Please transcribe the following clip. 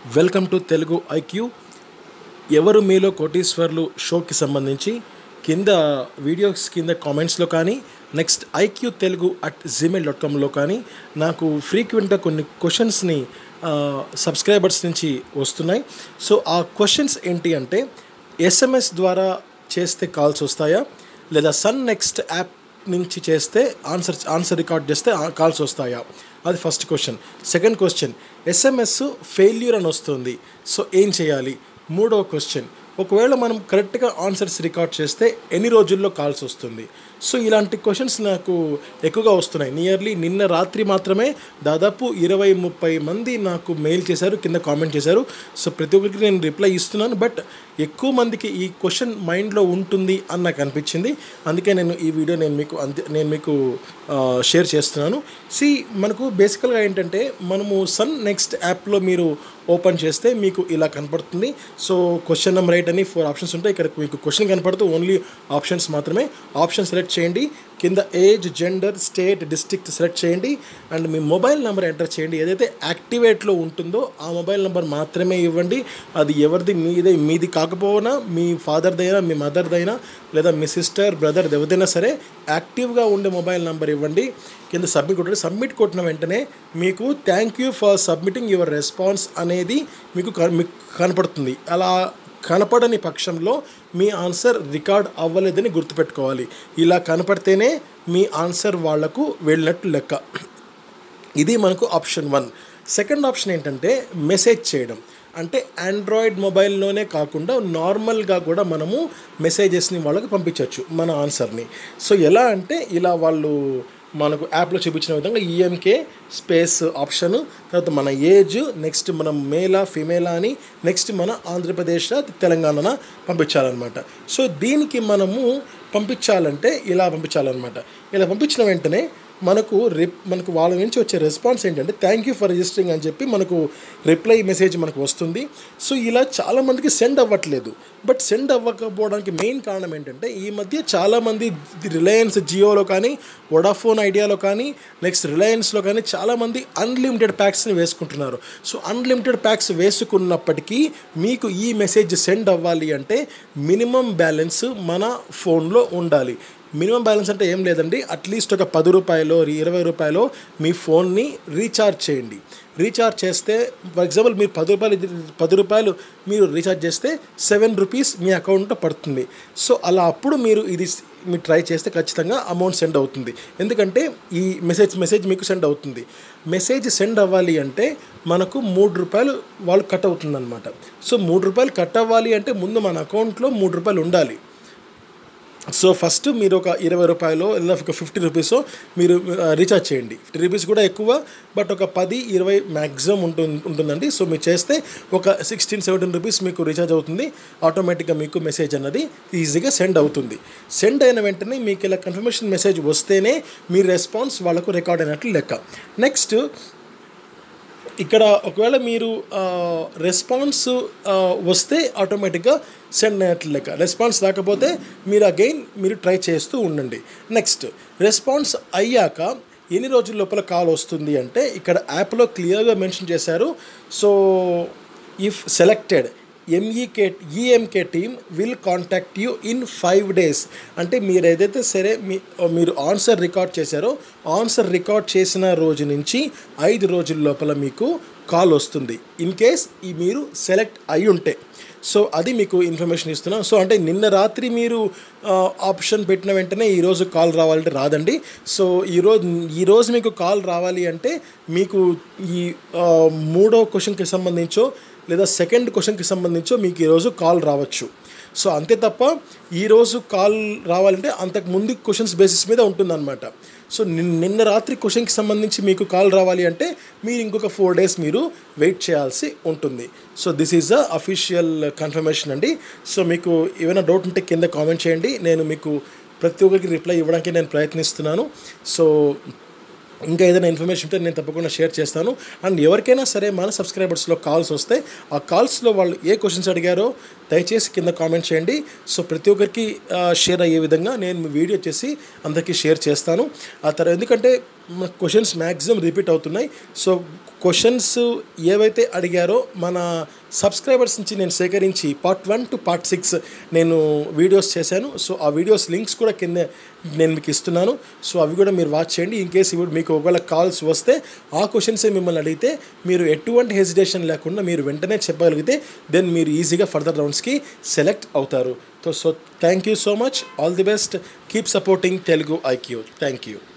welcome to Telugu IQ ఎవరు మీలో కోటీశ్వర్లు షోకి సంబంధించి కింద వీడియోస్ కింద కామెంట్స్లో కానీ next IQ Telugu at Gmail dot కామ్లో కానీ నాకు ఫ్రీక్వెంట్గా కొన్ని క్వశ్చన్స్ని సబ్స్క్రైబర్స్ నుంచి వస్తున్నాయి సో ఆ క్వశ్చన్స్ ఏంటి అంటే ఎస్ఎంఎస్ ద్వారా చేస్తే కాల్స్ వస్తాయా లేదా సన్ నెక్స్ట్ యాప్ నుంచి చేస్తే ఆన్సర్ ఆన్సర్ రికార్డ్ చేస్తే కాల్స్ వస్తాయా అది first question second question SMS failure అని వస్తుంది సో ఏం చేయాలి మూడవ క్వశ్చన్ ఒకవేళ మనం కరెక్ట్గా ఆన్సర్స్ రికార్డ్ చేస్తే ఎన్ని రోజుల్లో కాల్స్ వస్తుంది సో ఇలాంటి క్వశ్చన్స్ నాకు ఎక్కువగా వస్తున్నాయి నియర్లీ నిన్న రాత్రి మాత్రమే దాదాపు ఇరవై ముప్పై మంది నాకు మెయిల్ చేశారు కింద కామెంట్ చేశారు సో ప్రతి ఒక్కరికి నేను రిప్లై ఇస్తున్నాను బట్ ఎక్కువ మందికి ఈ క్వశ్చన్ మైండ్లో ఉంటుంది అని నాకు అనిపించింది అందుకే నేను ఈ వీడియో నేను మీకు అంతే నేను మీకు షేర్ చేస్తున్నాను సి మనకు బేసికల్గా ఏంటంటే మనము సన్ నెక్స్ట్ యాప్లో మీరు ఓపెన్ చేస్తే మీకు ఇలా కనపడుతుంది సో క్వశ్చన్ నెంబర్ ఎయిట్ అని ఫోర్ ఆప్షన్స్ ఉంటాయి ఇక్కడ మీకు క్వశ్చన్ కనపడుతూ ఓన్లీ ఆప్షన్స్ మాత్రమే ఆప్షన్ సెలెక్ట్ చేయండి కింద age gender state district select చేయండి అండ్ మీ మొబైల్ నెంబర్ ఎంటర్ చేయండి ఏదైతే యాక్టివేట్లో ఉంటుందో ఆ మొబైల్ నెంబర్ మాత్రమే ఇవ్వండి అది ఎవరిది మీదే మీది కాకపోయినా మీ ఫాదర్దైనా మీ మదర్దైనా లేదా మీ సిస్టర్ బ్రదర్ ఎవరిదైనా సరే యాక్టివ్గా ఉండే మొబైల్ నెంబర్ ఇవ్వండి కింద సబ్మిట్ కొట్టండి సబ్మిట్ కొట్టిన వెంటనే మీకు thank you for submitting your response అనేది మీకు మీకు కనపడుతుంది అలా కనపడని పక్షంలో మీ ఆన్సర్ రికార్డ్ అవ్వలేదని గుర్తుపెట్టుకోవాలి ఇలా కనపడితేనే మీ ఆన్సర్ వాళ్లకు వెళ్ళినట్టు లెక్క ఇది మనకు ఆప్షన్ వన్ సెకండ్ ఆప్షన్ ఏంటంటే మెసేజ్ చేయడం అంటే ఆండ్రాయిడ్ మొబైల్లోనే కాకుండా నార్మల్గా కూడా మనము మెసేజెస్ని వాళ్ళకి పంపించవచ్చు మన ఆన్సర్ని సో ఎలా అంటే ఇలా వాళ్ళు మనకు యాప్లో చూపించిన విధంగా ఈఎంకే స్పేస్ ఆప్షన్ తర్వాత మన ఏజ్ నెక్స్ట్ మనం మేలా ఫిమేలా అని నెక్స్ట్ మన ఆంధ్రప్రదేశ్ తెలంగాణ పంపించాలన్నమాట సో దీనికి మనము పంపించాలంటే ఇలా పంపించాలన్నమాట ఇలా పంపించిన వెంటనే మనకు రిప్ మనకు వాళ్ళ నుంచి వచ్చే రెస్పాన్స్ ఏంటంటే థ్యాంక్ యూ ఫర్ రిజిస్టరింగ్ అని చెప్పి మనకు రిప్లై మెసేజ్ మనకు వస్తుంది సో ఇలా చాలామందికి సెండ్ అవ్వట్లేదు బట్ సెండ్ అవ్వకపోవడానికి మెయిన్ కారణం ఏంటంటే ఈ మధ్య చాలామంది రిలయన్స్ జియోలో కానీ వొడాఫోన్ ఐడియాలో కానీ నెక్స్ట్ రిలయన్స్లో కానీ చాలామంది అన్లిమిటెడ్ ప్యాక్స్ని వేసుకుంటున్నారు సో అన్లిమిటెడ్ ప్యాక్స్ వేసుకున్నప్పటికీ మీకు ఈ మెసేజ్ సెండ్ అవ్వాలి అంటే మినిమం బ్యాలెన్స్ మన ఫోన్లో ఉండాలి మినిమం బ్యాలెన్స్ అంటే ఏం లేదండి అట్లీస్ట్ ఒక పది రూపాయలు ఇరవై రూపాయలు మీ ఫోన్ని రీఛార్జ్ చేయండి రీఛార్జ్ చేస్తే ఫర్ ఎగ్జాంపుల్ మీరు పది రూపాయలు పది రూపాయలు మీరు రీఛార్జ్ చేస్తే సెవెన్ రూపీస్ మీ అకౌంట్లో పడుతుంది సో అలా అప్పుడు మీరు ఇది మీరు ట్రై చేస్తే ఖచ్చితంగా అమౌంట్ సెండ్ అవుతుంది ఎందుకంటే ఈ మెసేజ్ మెసేజ్ మీకు సెండ్ అవుతుంది మెసేజ్ సెండ్ అవ్వాలి అంటే మనకు మూడు రూపాయలు వాళ్ళు కట్ అవుతుందన్నమాట సో మూడు రూపాయలు కట్ అవ్వాలి అంటే ముందు మన అకౌంట్లో మూడు రూపాయలు ఉండాలి సో ఫస్ట్ మీరు ఒక ఇరవై రూపాయలు లేదా ఒక ఫిఫ్టీ రూపీస్ మీరు రీఛార్జ్ చేయండి ఫిఫ్టీ రూపీస్ కూడా ఎక్కువ బట్ ఒక పది ఇరవై మ్యాక్సిమం ఉంటుంది ఉంటుందండి సో మీరు చేస్తే ఒక సిక్స్టీన్ సెవెంటీన్ రూపీస్ మీకు రీఛార్జ్ అవుతుంది ఆటోమేటిక్గా మీకు మెసేజ్ అన్నది ఈజీగా సెండ్ అవుతుంది సెండ్ అయిన వెంటనే మీకు ఇలా కన్ఫర్మేషన్ మెసేజ్ వస్తేనే మీ రెస్పాన్స్ వాళ్ళకు రికార్డ్ అయినట్లు లెక్క నెక్స్ట్ ఇక్కడ ఒకవేళ మీరు రెస్పాన్స్ వస్తే ఆటోమేటిక్గా సెండ్ అయినట్లు లెక్క రెస్పాన్స్ రాకపోతే మీరు అగైన్ మీరు ట్రై చేస్తూ ఉండండి నెక్స్ట్ రెస్పాన్స్ అయ్యాక ఎన్ని రోజుల లోపల కాల్ వస్తుంది అంటే ఇక్కడ యాప్లో క్లియర్గా మెన్షన్ చేశారు so if selected MEK EMK team will contact you in five days అంటే మీరు ఏదైతే సరే మీ మీరు ఆన్సర్ రికార్డ్ చేశారో ఆన్సర్ రికార్డ్ చేసిన రోజు నుంచి ఐదు రోజుల లోపల మీకు కాల్ వస్తుంది ఇన్ కేస్ ఈ మీరు సెలెక్ట్ అయి ఉంటే సో అది మీకు ఇన్ఫర్మేషన్ ఇస్తున్నాం సో అంటే నిన్న రాత్రి మీరు ఆప్షన్ పెట్టిన వెంటనే ఈరోజు కాల్ రావాలంటే రాదండి సో ఈరోజు ఈరోజు మీకు కాల్ రావాలి అంటే మీకు ఈ మూడో క్వశ్చన్కి సంబంధించో లేదా సెకండ్ క్వశ్చన్కి సంబంధించో మీకు ఈరోజు కాల్ రావచ్చు సో అంతే తప్ప ఈరోజు కాల్ రావాలంటే అంతకు ముందు క్వశ్చన్స్ బేసిస్ మీద ఉంటుందన్నమాట సో నిన్న రాత్రి క్వశ్చన్కి సంబంధించి మీకు కాల్ రావాలి అంటే మీరు ఇంకొక ఫోర్ డేస్ మీరు వెయిట్ చేయాల్సి ఉంటుంది so this is a official confirmation అండి సో మీకు ఏమైనా డౌట్ ఉంటే కింద కామెంట్ చేయండి నేను మీకు ప్రతి ఒక్కరికి రిప్లై ఇవ్వడానికి నేను ప్రయత్నిస్తున్నాను సో ఇంకా ఏదైనా ఇన్ఫర్మేషన్ ఉంటే నేను తప్పకుండా షేర్ చేస్తాను అండ్ ఎవరికైనా సరే మన సబ్స్క్రైబర్స్లో కాల్స్ వస్తే ఆ కాల్స్లో వాళ్ళు ఏ క్వశ్చన్స్ అడిగారో దయచేసి కింద కామెంట్ చేయండి సో ప్రతి ఒక్కరికి షేర్ అయ్యే విధంగా నేను మీ వీడియో చేసి అందరికీ షేర్ చేస్తాను ఆ తర్వాత ఎందుకంటే మన క్వశ్చన్స్ మ్యాక్సిమం రిపీట్ అవుతున్నాయి సో క్వశ్చన్స్ ఏవైతే అడిగారో మన సబ్స్క్రైబర్స్ నుంచి నేను సేకరించి part one to part six నేను వీడియోస్ చేశాను సో ఆ వీడియోస్ లింక్స్ కూడా కింద నేను మీకు ఇస్తున్నాను సో అవి కూడా మీరు వాచ్ చేయండి ఇన్ కేసు ఇప్పుడు మీకు ఒకవేళ కాల్స్ వస్తే ఆ క్వశ్చన్సే మిమ్మల్ని అడిగితే మీరు ఎటువంటి హెసిటేషన్ లేకుండా మీరు వెంటనే చెప్పగలిగితే దెన్ మీరు ఈజీగా ఫర్దర్ రౌండ్స్కి సెలెక్ట్ అవుతారు so so thank you so much all the best keep supporting Telugu IQ thank you